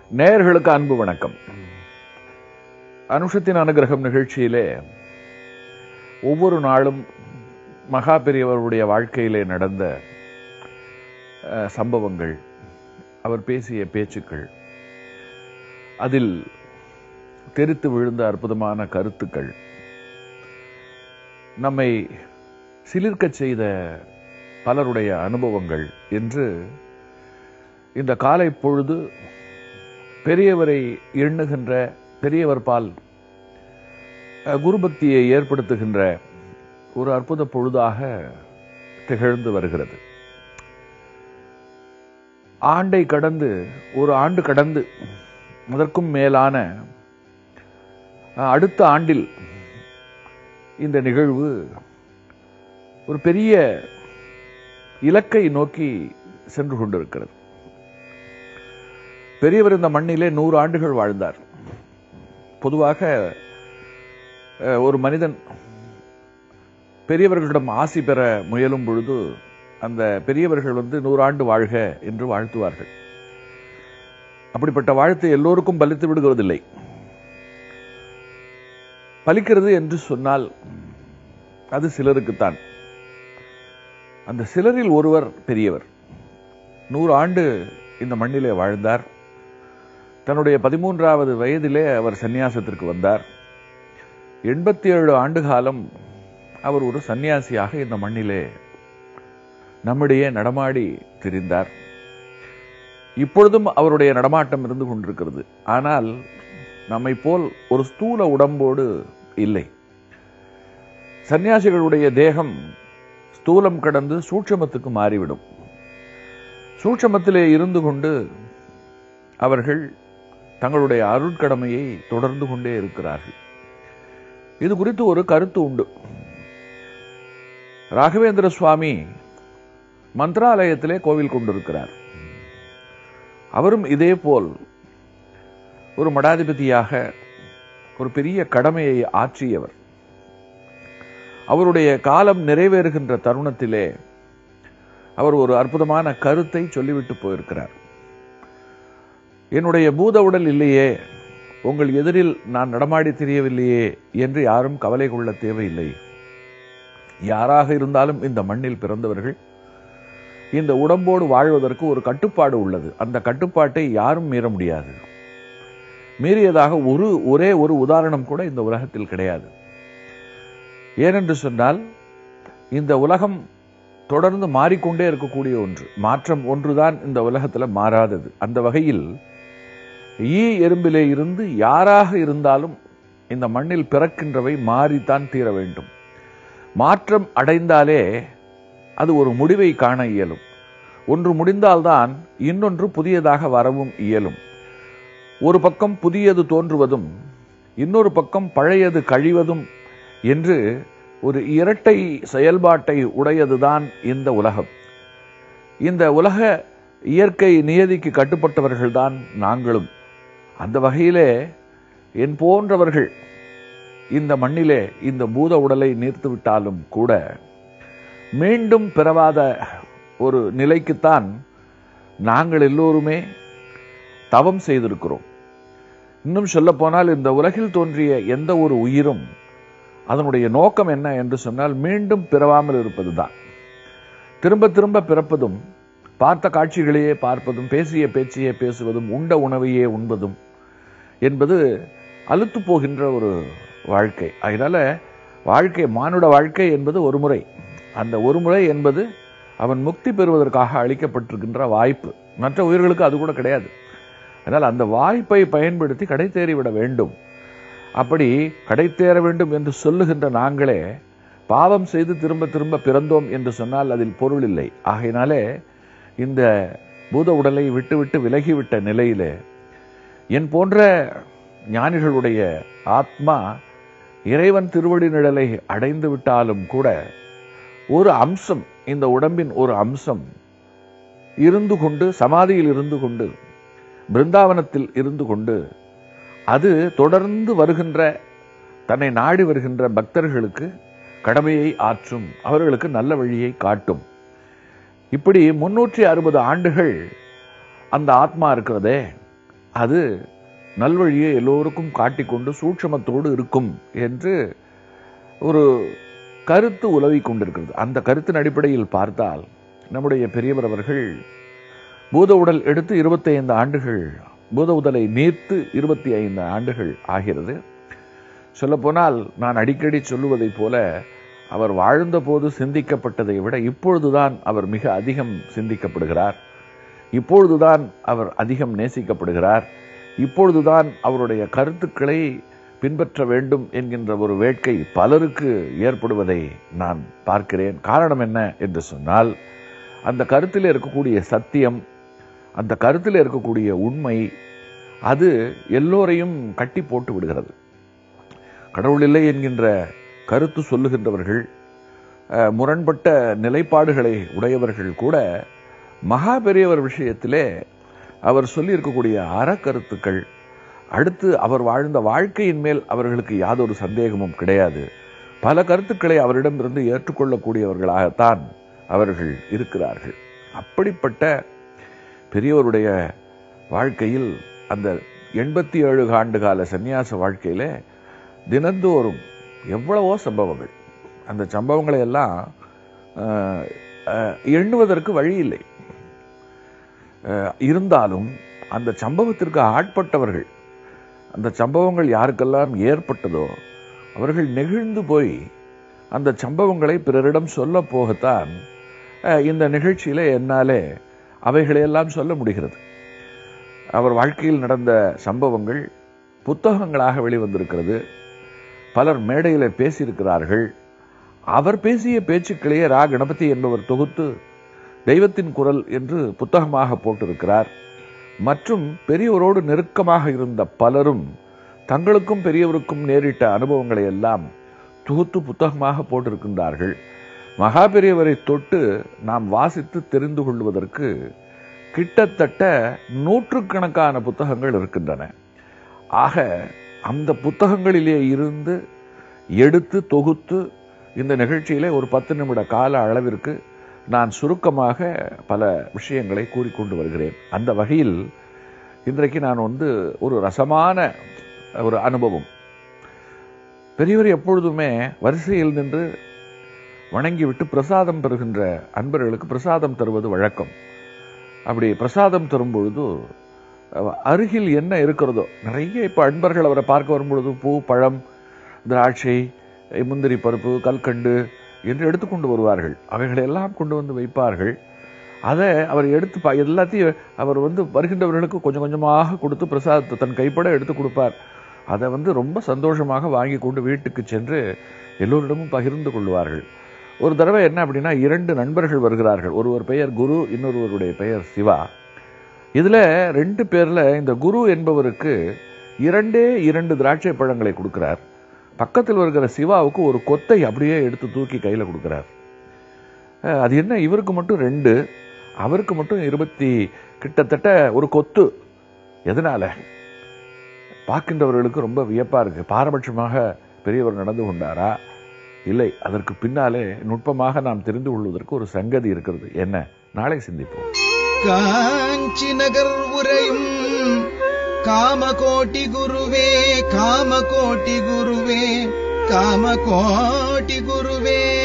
நேயர்களுக்கு அன்பு வணக்கம் அனுஷத்தின் அனுகிரகம் நிகழ்ச்சியிலே ஒவ்வொரு நாளும் மகா பெரியவருடைய வாழ்க்கையிலே நடந்த அஹ், சம்பவங்கள் அவர் பேசிய பேச்சுக்கள் அதில் தெரித்து விழுந்த அற்புதமான கருத்துக்கள் நம்மை சிலிர்க்கச் செய்த பலருடைய அனுபவங்கள் என்று இந்த காலை பொழுது பெரியவரை எண்ணுகின்ற பெரியவர் பால் அஹ், குருபக்தியை ஏற்படுத்துகின்ற ஒரு அற்புத பொழுதாக திகழ்ந்து வருகிறது ஆண்டை கடந்து ஒரு ஆண்டு கடந்து அதற்கும் மேலான அஹ், அடுத்த ஆண்டில் இந்த நிகழ்வு ஒரு பெரிய இலக்கை நோக்கி சென்று கொண்டிருக்கிறது பெரியவர் இந்த மண்ணிலே நூறு ஆண்டுகள் வாழ்ந்தார் பொதுவாக அஹ், ஒரு மனிதன் பெரியவர்களிடம் ஆசி பெற முயலும் பொழுது அந்த பெரியவர்கள் வந்து நூறாண்டு வாழ்க என்று வாழ்த்துவார்கள் அப்படிப்பட்ட வாழ்த்து எல்லோருக்கும் பலித்து விடுவதில்லை பலிக்கிறது என்று சொன்னால் அது சிலருக்குத்தான் அந்த சிலரில் ஒருவர் பெரியவர் நூறு ஆண்டு இந்த மண்ணிலே வாழ்ந்தார் தன்னுடைய பதிமூன்றாவது வயதிலே அவர் சந்நியாசத்திற்கு வந்தார் எண்பத்தி ஏழு ஆண்டு காலம் அவர் ஒரு சந்நியாசியாக இந்த மண்ணிலே நம்மிடையே நடமாடி திரிந்தார் இப்பொழுதும் அவருடைய நடமாட்டம் இருந்து கொண்டிருக்கிறது ஆனால் நம்மை போல் ஒரு ஸ்தூல உடம்போடு இல்லை சந்நியாசிகளுடைய தேகம் ஸ்தூலம் கடந்து சூட்சமத்துக்கு மாறிவிடும் சூட்சமத்திலே இருந்து கொண்டு அவர்கள் தங்களுடைய அருட்கடமையை தொடர்ந்து கொண்டே இருக்கிறார்கள் இது குறித்து ஒரு கருத்து உண்டு ராகவேந்திர சுவாமி மந்திராலயத்திலே கோவில் கொண்டிருக்கிறார் அவரும் இதே போல் ஒரு மடாதிபதியாக ஒரு பெரிய கடமையை ஆற்றியவர் அவருடைய காலம் நிறைவேறுகின்ற தருணத்திலே அவர் ஒரு அற்புதமான கருத்தை சொல்லிவிட்டு போயிருக்கிறார் என்னுடைய பூத உடல் இல்லையே உங்கள் எதிரில் நான் நடமாடி தெரியவில்லையே என்று யாரும் கவலை கொள்ள தேவையில்லை யாராக இருந்தாலும் இந்த மண்ணில் பிறந்தவர்கள் இந்த உடம்போடு வாழ்வதற்கு ஒரு கட்டுப்பாடு உள்ளது அந்த கட்டுப்பாட்டை யாரும் மீற முடியாது மீறியதாக ஒரு ஒரே ஒரு உதாரணம் கூட இந்த உலகத்தில் கிடையாது ஏனென்று சொன்னால் இந்த உலகம் தொடர்ந்து மாறிக்கொண்டே இருக்கக்கூடிய ஒன்று மாற்றம் ஒன்றுதான் இந்த உலகத்தில் மாறாதது அந்த வகையில் ஈ எறும்பிலே இருந்து யாராக இருந்தாலும் இந்த மண்ணில் பிறக்கின்றவை மாறித்தான் தீர வேண்டும் மாற்றம் அடைந்தாலே அது ஒரு முடிவை காண இயலும் ஒன்று முடிந்தால்தான் இன்னொன்று புதியதாக வரவும் இயலும் ஒரு பக்கம் புதியது தோன்றுவதும் இன்னொரு பக்கம் பழையது கழிவதும் என்று ஒரு இரட்டை செயல்பாட்டை உடையதுதான் இந்த உலகம் இந்த உலக இயற்கை நியதிக்கு கட்டுப்பட்டவர்கள்தான் நாங்களும் அந்த வகையிலே என் போன்றவர்கள் இந்த மண்ணிலே இந்த பூத உடலை நீர்த்து விட்டாலும் கூட மீண்டும் பிறவாத ஒரு நிலைக்குத்தான் நாங்கள் எல்லோருமே தவம் செய்திருக்கிறோம் இன்னும் சொல்லப்போனால் இந்த உலகில் தோன்றிய எந்த ஒரு உயிரும் அதனுடைய நோக்கம் என்ன என்று சொன்னால் மீண்டும் பிறவாமல் இருப்பதுதான் திரும்ப திரும்ப பிறப்பதும் பார்த்த காட்சிகளையே பார்ப்பதும் பேசிய பேச்சையே பேசுவதும் உண்ட உணவையே உண்பதும் என்பது அலுத்து போகின்ற ஒரு வாழ்க்கை அதனால வாழ்க்கை மானுட வாழ்க்கை என்பது ஒரு முறை அந்த ஒரு முறை என்பது அவன் முக்தி பெறுவதற்காக அளிக்கப்பட்டிருக்கின்ற வாய்ப்பு மற்ற உயிர்களுக்கு அது கூட கிடையாது அதனால் அந்த வாய்ப்பை பயன்படுத்தி கடை தேறிவிட வேண்டும் அப்படி கடை தேர வேண்டும் என்று சொல்லுகின்ற நாங்களே பாவம் செய்து திரும்ப திரும்ப பிறந்தோம் என்று சொன்னால் அதில் பொருள் இல்லை ஆகையினாலே இந்த பூத உடலை விட்டுவிட்டு விலகிவிட்ட நிலையிலே என் போன்ற ஞானிகளுடைய ஆத்மா இறைவன் திருவடி நிழலை அடைந்து விட்டாலும் கூட ஒரு அம்சம் இந்த உடம்பின் ஒரு அம்சம் இருந்து கொண்டு சமாதியில் இருந்து கொண்டு பிருந்தாவனத்தில் இருந்து கொண்டு அது தொடர்ந்து வருகின்ற தன்னை நாடி வருகின்ற பக்தர்களுக்கு கடமையை ஆற்றும் அவர்களுக்கு நல்ல வழியை காட்டும் இப்படி முன்னூற்றி அறுபது ஆண்டுகள் அந்த ஆத்மா இருக்கிறதே அது நல்வழியை எல்லோருக்கும் காட்டிக்கொண்டு சூட்சமத்தோடு இருக்கும் என்று ஒரு கருத்து உலவிக் கொண்டிருக்கிறது அந்த கருத்தின் அடிப்படையில் பார்த்தால் நம்முடைய பெரியவர் அவர்கள் பூத உடல் எடுத்து இருபத்தி ஐந்து ஆண்டுகள் பூத உடலை நீர்த்து இருபத்தி ஐந்து ஆண்டுகள் ஆகிறது சொல்லப்போனால் நான் அடிக்கடி சொல்லுவதைப் போல அவர் வாழ்ந்த போது சிந்திக்கப்பட்டதை விட இப்பொழுதுதான் அவர் மிக அதிகம் சிந்திக்கப்படுகிறார் இப்பொழுதுதான் அவர் அதிகம் நேசிக்கப்படுகிறார் இப்பொழுதுதான் அவருடைய கருத்துக்களை பின்பற்ற வேண்டும் என்கின்ற ஒரு வேட்கை பலருக்கு ஏற்படுவதை நான் பார்க்கிறேன் காரணம் என்ன என்று சொன்னால் அந்த கருத்தில் இருக்கக்கூடிய சத்தியம் அந்த கருத்தில் இருக்கக்கூடிய உண்மை அது எல்லோரையும் கட்டி போட்டு விடுகிறது கடவுள் இல்லை என்கின்ற கருத்து சொல்லுகின்றவர்கள் அஹ், முரண்பட்ட நிலைப்பாடுகளை உடையவர்கள் கூட மகா பெரியவர் விஷயத்திலே அவர் சொல்லியிருக்கக்கூடிய அறக்கருத்துக்கள் அடுத்து அவர் வாழ்ந்த வாழ்க்கையின் மேல் அவர்களுக்கு யாதொரு சந்தேகமும் கிடையாது பல கருத்துக்களை அவரிடமிருந்து ஏற்றுக்கொள்ளக்கூடியவர்களாகத்தான் அவர்கள் இருக்கிறார்கள் அப்படிப்பட்ட பெரியவருடைய வாழ்க்கையில் அந்த எண்பத்தி ஏழு ஆண்டு கால சந்நியாச வாழ்க்கையில தினந்தோறும் எவ்வளவோ சம்பவங்கள் அந்த சம்பவங்களை எல்லாம் அஹ், அஹ், எண்ணுவதற்கு வழி இல்லை அஹ், இருந்தாலும் அந்த சம்பவத்திற்கு ஆட்பட்டவர்கள் அந்த சம்பவங்கள் யாருக்கெல்லாம் ஏற்பட்டதோ அவர்கள் நெகிழ்ந்து போய் அந்த சம்பவங்களை பிறரிடம் சொல்ல போகத்தான் அஹ், இந்த நிகழ்ச்சியில என்னாலே அவைகளையெல்லாம் சொல்ல முடிகிறது அவர் வாழ்க்கையில் நடந்த சம்பவங்கள் புத்தகங்களாக வெளிவந்திருக்கிறது பலர் மேடையில் பேசியிருக்கிறார்கள் அவர் பேசிய பேச்சுக்களையே ரா கணபதி என்பவர் தொகுத்து தெய்வத்தின் குரல் என்று புத்தகமாக போட்டிருக்கிறார் மற்றும் பெரியவரோடு நெருக்கமாக இருந்த பலரும் தங்களுக்கும் பெரியவருக்கும் நேரிட்ட அனுபவங்களை எல்லாம் தொகுத்து புத்தகமாக போட்டிருக்கின்றார்கள் மகா பெரியவரை தொட்டு நாம் வாசித்து தெரிந்து கொள்வதற்கு கிட்டத்தட்ட நூற்றுக்கணக்கான புத்தகங்கள் இருக்கின்றன ஆக அந்த புத்தகங்களிலே இருந்து எடுத்து தொகுத்து இந்த நிகழ்ச்சியிலே ஒரு பத்து நிமிட கால அளவிற்கு நான் சுருக்கமாக பல விஷயங்களை கூறிக்கொண்டு வருகிறேன் அந்த வகையில் இன்றைக்கு நான் வந்து ஒரு ரசமான ஒரு அனுபவம் பெரியவர் எப்பொழுதுமே வரிசையில் நின்று வணங்கிவிட்டு பிரசாதம் பெறுகின்ற அன்பர்களுக்கு பிரசாதம் தருவது வழக்கம் அப்படி பிரசாதம் தரும் பொழுது அஹ், அருகில் என்ன இருக்கிறதோ நிறைய இப்போ அன்பர்கள் அவரை பார்க்க வரும்பொழுது பூ பழம் திராட்சை அஹ், முந்திரி பருப்பு கல்கண்டு என்று எடுத்துக்கொண்டு வருவார்கள் அவைகளை எல்லாம் கொண்டு வந்து வைப்பார்கள் அதை அவர் எடுத்து பா எல்லாத்தையும் அவர் வந்து வருகின்றவர்களுக்கு கொஞ்சம் கொஞ்சமாக கொடுத்து பிரசாதத்தை தன் கைப்பட எடுத்து கொடுப்பார் அதை வந்து ரொம்ப சந்தோஷமாக வாங்கி கொண்டு வீட்டுக்கு சென்று எல்லோரிடமும் பகிர்ந்து கொள்வார்கள் ஒரு தடவை என்ன அப்படின்னா இரண்டு நண்பர்கள் வருகிறார்கள் ஒருவர் பெயர் குரு இன்னொருவருடைய பெயர் சிவா இதுல ரெண்டு பேர்ல இந்த குரு என்பவருக்கு இரண்டே இரண்டு திராட்சை பழங்களை கொடுக்கிறார் பக்கத்தில் வருகிற சிவாவுக்கு ஒரு கொத்தை அப்படியே எடுத்து தூக்கி கையில கொடுக்கிறார் அஹ், அது என்ன இவருக்கு மட்டும் ரெண்டு அவருக்கு மட்டும் இருபத்தி கிட்டத்தட்ட ஒரு கொத்து எதனால பார்க்கின்றவர்களுக்கு ரொம்ப வியப்பா இருக்கு பாரபட்சமாக பெரியவர் நடந்து கொண்டாரா இல்லை அதற்கு பின்னாலே நுட்பமாக நாம் தெரிந்து கொள்வதற்கு ஒரு சங்கதி இருக்கிறது என்ன நாளை சிந்திப்போம் காஞ்சி நகர் உரையும் காமகோட்டி குருவே காமகோட்டி குருவே காமகோட்டி குருவே